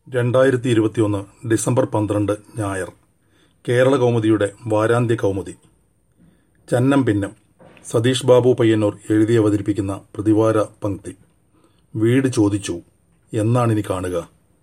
രണ്ടായിരത്തി ഇരുപത്തിയൊന്ന് ഡിസംബർ പന്ത്രണ്ട് ഞായർ കേരള കൗമുദിയുടെ വാരാന്ത്യ കൗമുദി ചന്നം ഭിന്നം സതീഷ് ബാബു പയ്യന്നൂർ എഴുതി അവതരിപ്പിക്കുന്ന പ്രതിവാര പങ്ക്തി വീട് ചോദിച്ചു എന്നാണിനി കാണുക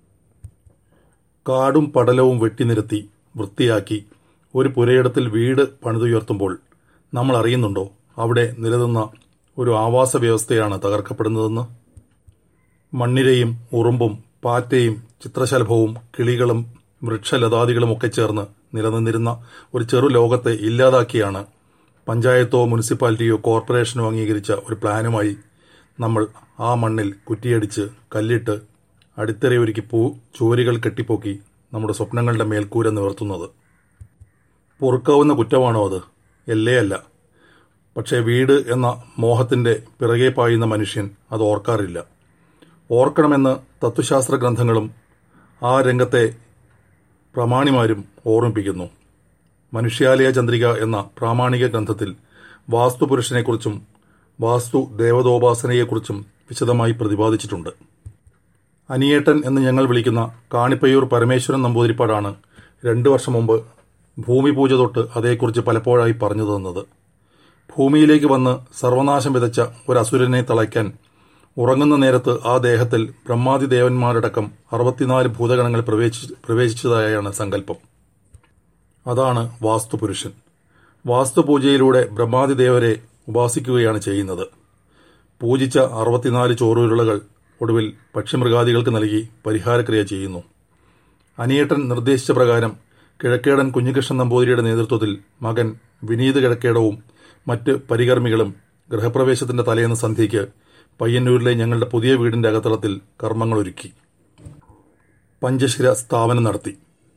കാടും പടലവും വെട്ടിനിരത്തി വൃത്തിയാക്കി ഒരു പുരയിടത്തിൽ വീട് പണിതുയർത്തുമ്പോൾ നമ്മൾ അറിയുന്നുണ്ടോ അവിടെ നിലനിന്ന ഒരു ആവാസ വ്യവസ്ഥയാണ് തകർക്കപ്പെടുന്നതെന്ന് മണ്ണിരയും ഉറുമ്പും പാറ്റയും ചിത്രശലഭവും കിളികളും വൃക്ഷലതാദികളും ഒക്കെ ചേർന്ന് നിലനിന്നിരുന്ന ഒരു ചെറു ലോകത്തെ ഇല്ലാതാക്കിയാണ് പഞ്ചായത്തോ മുനിസിപ്പാലിറ്റിയോ കോർപ്പറേഷനോ അംഗീകരിച്ച ഒരു പ്ലാനുമായി നമ്മൾ ആ മണ്ണിൽ കുറ്റിയടിച്ച് കല്ലിട്ട് അടിത്തറയൊരുക്കി പൂ ചുവരുകൾ കെട്ടിപ്പൊക്കി നമ്മുടെ സ്വപ്നങ്ങളുടെ മേൽക്കൂര നിവർത്തുന്നത് പൊറുക്കാവുന്ന കുറ്റമാണോ അത് എല്ലേ അല്ല പക്ഷേ വീട് എന്ന മോഹത്തിന്റെ പിറകെ പായുന്ന മനുഷ്യൻ അത് ഓർക്കാറില്ല ഓർക്കണമെന്ന് തത്വശാസ്ത്ര ഗ്രന്ഥങ്ങളും ആ രംഗത്തെ പ്രമാണിമാരും ഓർമ്മിപ്പിക്കുന്നു മനുഷ്യാലയ ചന്ദ്രിക എന്ന പ്രാമാണിക ഗ്രന്ഥത്തിൽ വാസ്തുപുരുഷനെക്കുറിച്ചും വാസ്തു ദേവതോപാസനയെക്കുറിച്ചും വിശദമായി പ്രതിപാദിച്ചിട്ടുണ്ട് അനിയേട്ടൻ എന്ന് ഞങ്ങൾ വിളിക്കുന്ന കാണിപ്പയ്യൂർ പരമേശ്വരൻ നമ്പൂതിരിപ്പാടാണ് രണ്ടു വർഷം മുമ്പ് ഭൂമി പൂജ തൊട്ട് അതേക്കുറിച്ച് പലപ്പോഴായി പറഞ്ഞു തന്നത് ഭൂമിയിലേക്ക് വന്ന് സർവനാശം വിതച്ച ഒരു അസുരനെ തളയ്ക്കാൻ ഉറങ്ങുന്ന നേരത്ത് ആ ദേഹത്തിൽ ബ്രഹ്മാദി ദേവന്മാരടക്കം അറുപത്തിനാല് ഭൂതഗണങ്ങൾ പ്രവേശി പ്രവേശിച്ചതായാണ് സങ്കല്പം അതാണ് വാസ്തുപുരുഷൻ വാസ്തുപൂജയിലൂടെ ബ്രഹ്മാദിദേവരെ ഉപാസിക്കുകയാണ് ചെയ്യുന്നത് പൂജിച്ച അറുപത്തിനാല് ചോറുരുളകൾ ഒടുവിൽ പക്ഷിമൃഗാദികൾക്ക് നൽകി പരിഹാരക്രിയ ചെയ്യുന്നു അനിയേട്ടൻ നിർദ്ദേശിച്ച പ്രകാരം കിഴക്കേടൻ കുഞ്ഞികൃഷ്ണൻ നമ്പൂതിരിയുടെ നേതൃത്വത്തിൽ മകൻ വിനീത് കിഴക്കേടവും മറ്റ് പരികർമ്മികളും ഗൃഹപ്രവേശത്തിന്റെ തലേന്ന് സന്ധ്യയ്ക്ക് പയ്യന്നൂരിലെ ഞങ്ങളുടെ പുതിയ വീടിന്റെ അകത്തളത്തിൽ കർമ്മങ്ങളൊരുക്കി പഞ്ചശിര സ്ഥാപനം നടത്തി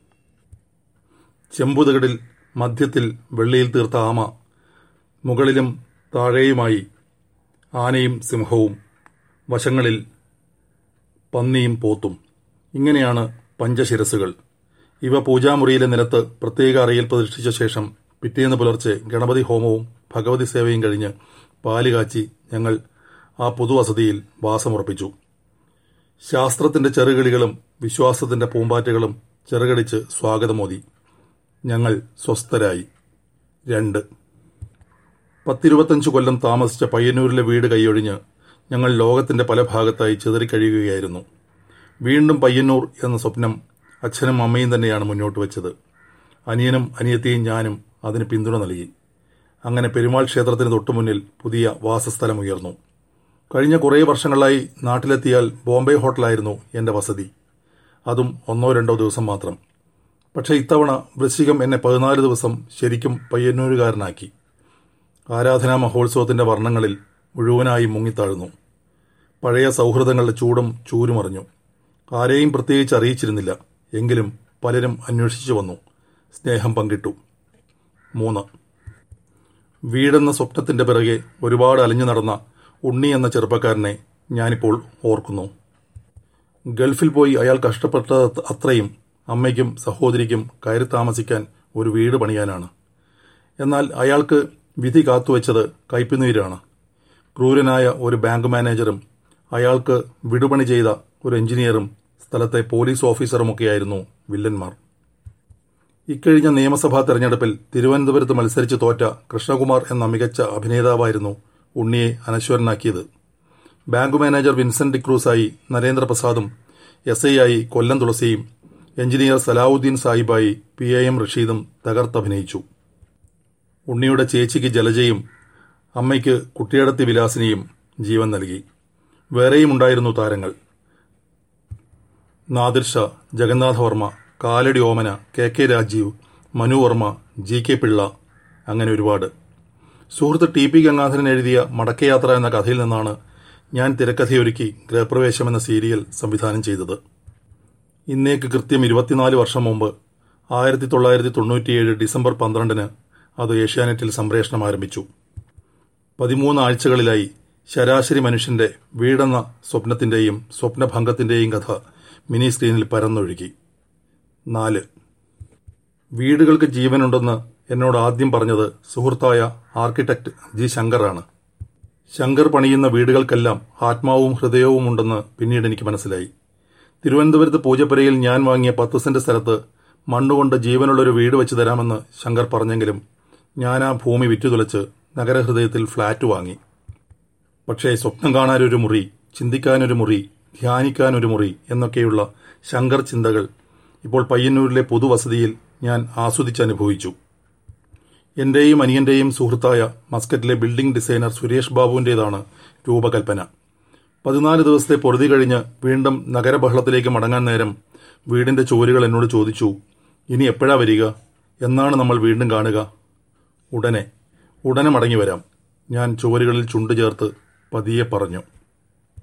ചെമ്പുതകടിൽ മധ്യത്തിൽ വെള്ളിയിൽ തീർത്ത ആമ മുകളിലും താഴെയുമായി ആനയും സിംഹവും വശങ്ങളിൽ പന്നിയും പോത്തും ഇങ്ങനെയാണ് പഞ്ചശിരസുകൾ ഇവ പൂജാമുറിയിലെ നിലത്ത് പ്രത്യേക അറയിൽ പ്രതിഷ്ഠിച്ച ശേഷം പിറ്റേന്ന് പുലർച്ചെ ഗണപതി ഹോമവും ഭഗവതി സേവയും കഴിഞ്ഞ് പാല് കാച്ചി ഞങ്ങൾ ആ പൊതുവസതിയിൽ വാസമുറപ്പിച്ചു ശാസ്ത്രത്തിന്റെ ചെറുകിളികളും വിശ്വാസത്തിന്റെ പൂമ്പാറ്റകളും ചെറുകടിച്ച് സ്വാഗതമോതി ഞങ്ങൾ സ്വസ്ഥരായി രണ്ട് പത്തിരുപത്തഞ്ച് കൊല്ലം താമസിച്ച പയ്യന്നൂരിലെ വീട് കൈയൊഴിഞ്ഞ് ഞങ്ങൾ ലോകത്തിന്റെ പല ഭാഗത്തായി ചിതറിക്കഴിയുകയായിരുന്നു വീണ്ടും പയ്യന്നൂർ എന്ന സ്വപ്നം അച്ഛനും അമ്മയും തന്നെയാണ് മുന്നോട്ട് വെച്ചത് അനിയനും അനിയത്തിയും ഞാനും അതിന് പിന്തുണ നൽകി അങ്ങനെ പെരുമാൾ ക്ഷേത്രത്തിന് തൊട്ടുമുന്നിൽ പുതിയ വാസസ്ഥലം ഉയർന്നു കഴിഞ്ഞ കുറേ വർഷങ്ങളായി നാട്ടിലെത്തിയാൽ ബോംബെ ഹോട്ടലായിരുന്നു എന്റെ വസതി അതും ഒന്നോ രണ്ടോ ദിവസം മാത്രം പക്ഷേ ഇത്തവണ വൃശ്ചികം എന്നെ പതിനാല് ദിവസം ശരിക്കും പയ്യന്നൂരുകാരനാക്കി ആരാധനാ മഹോത്സവത്തിന്റെ വർണ്ണങ്ങളിൽ മുഴുവനായി മുങ്ങിത്താഴുന്നു പഴയ സൗഹൃദങ്ങളുടെ ചൂടും ചൂരുമറിഞ്ഞു ആരെയും പ്രത്യേകിച്ച് അറിയിച്ചിരുന്നില്ല എങ്കിലും പലരും അന്വേഷിച്ചു വന്നു സ്നേഹം പങ്കിട്ടു മൂന്ന് വീടെന്ന സ്വപ്നത്തിന്റെ പിറകെ ഒരുപാട് അലഞ്ഞു നടന്ന ഉണ്ണി എന്ന ചെറുപ്പക്കാരനെ ഞാനിപ്പോൾ ഓർക്കുന്നു ഗൾഫിൽ പോയി അയാൾ കഷ്ടപ്പെട്ട അത്രയും അമ്മയ്ക്കും സഹോദരിക്കും കയറി താമസിക്കാൻ ഒരു വീട് പണിയാനാണ് എന്നാൽ അയാൾക്ക് വിധി കാത്തുവച്ചത് കയ്പുനീരാണ് ക്രൂരനായ ഒരു ബാങ്ക് മാനേജറും അയാൾക്ക് വിടുപണി ചെയ്ത ഒരു എഞ്ചിനീയറും സ്ഥലത്തെ പോലീസ് ഓഫീസറുമൊക്കെയായിരുന്നു വില്ലന്മാർ ഇക്കഴിഞ്ഞ നിയമസഭാ തെരഞ്ഞെടുപ്പിൽ തിരുവനന്തപുരത്ത് മത്സരിച്ച് തോറ്റ കൃഷ്ണകുമാർ എന്ന മികച്ച അഭിനേതാവായിരുന്നു ഉണ്ണിയെ അനശ്വരനാക്കിയത് ബാങ്ക് മാനേജർ വിൻസെന്റ് ഡിക്രൂസായി നരേന്ദ്രപ്രസാദും എസ് ഐ ആയി കൊല്ലം തുളസിയും എഞ്ചിനീയർ സലാവുദ്ദീൻ സാഹിബായി പി എ എം റഷീദും തകർത്തഭിനയിച്ചു ഉണ്ണിയുടെ ചേച്ചിക്ക് ജലജയും അമ്മയ്ക്ക് കുട്ടിയടത്തി വിലാസിനിയും ജീവൻ നൽകി വേറെയും ഉണ്ടായിരുന്നു താരങ്ങൾ Nadir Shah Jagannatha Varma Kalady Omana K K Rajeev Manu Varma G K Pillai അങ്ങനെ ഒരുപാട് സുഹൃത്ത് ടി പി ഗംഗാധരൻ എഴുതിയ മടക്കയാത്ര എന്ന കഥയിൽ നിന്നാണ് ഞാൻ തിരക്കഥയൊരുക്കി ഗൃഹപ്രവേശം എന്ന സീരിയൽ സംവിധാനം ചെയ്തത് ഇന്നേക്ക് കൃത്യം ഇരുപത്തിനാല് വർഷം മുമ്പ് ആയിരത്തി തൊള്ളായിരത്തി തൊണ്ണൂറ്റിയേഴ് ഡിസംബർ പന്ത്രണ്ടിന് അത് ഏഷ്യാനെറ്റിൽ സംപ്രേഷണം ആരംഭിച്ചു പതിമൂന്ന് ആഴ്ചകളിലായി ശരാശരി മനുഷ്യന്റെ വീടെന്ന സ്വപ്നത്തിന്റെയും സ്വപ്നഭംഗത്തിന്റെയും കഥ മിനി സ്ക്രീനിൽ പരന്നൊഴുകി നാല് വീടുകൾക്ക് ജീവനുണ്ടെന്ന് എന്നോട് ആദ്യം പറഞ്ഞത് സുഹൃത്തായ ആർക്കിടെക്ട് ജി ശങ്കറാണ് ശങ്കർ പണിയുന്ന വീടുകൾക്കെല്ലാം ആത്മാവും ഹൃദയവും ഉണ്ടെന്ന് പിന്നീട് എനിക്ക് മനസ്സിലായി തിരുവനന്തപുരത്ത് പൂജപ്പുരയിൽ ഞാൻ വാങ്ങിയ പത്ത് സെന്റ് സ്ഥലത്ത് മണ്ണുകൊണ്ട് ജീവനുള്ളൊരു വീട് വെച്ച് തരാമെന്ന് ശങ്കർ പറഞ്ഞെങ്കിലും ഞാൻ ആ ഭൂമി വിറ്റുതുലച്ച് നഗരഹൃദയത്തിൽ ഫ്ളാറ്റ് വാങ്ങി പക്ഷേ സ്വപ്നം കാണാനൊരു മുറി ചിന്തിക്കാനൊരു മുറി ധ്യാനിക്കാനൊരു മുറി എന്നൊക്കെയുള്ള ശങ്കർ ചിന്തകൾ ഇപ്പോൾ പയ്യന്നൂരിലെ പുതുവസതിയിൽ ഞാൻ ആസ്വദിച്ചനുഭവിച്ചു എന്റെയും അനിയന്റെയും സുഹൃത്തായ മസ്കറ്റിലെ ബിൽഡിംഗ് ഡിസൈനർ സുരേഷ് ബാബുവിൻ്റെതാണ് രൂപകൽപ്പന പതിനാല് ദിവസത്തെ പൊറുതി കഴിഞ്ഞ് വീണ്ടും നഗരബഹളത്തിലേക്ക് മടങ്ങാൻ നേരം വീടിന്റെ ചുവരുകൾ എന്നോട് ചോദിച്ചു ഇനി എപ്പോഴാ വരിക എന്നാണ് നമ്മൾ വീണ്ടും കാണുക ഉടനെ ഉടനെ മടങ്ങി വരാം ഞാൻ ചുവരുകളിൽ ചുണ്ടു ചേർത്ത് പതിയെ പറഞ്ഞു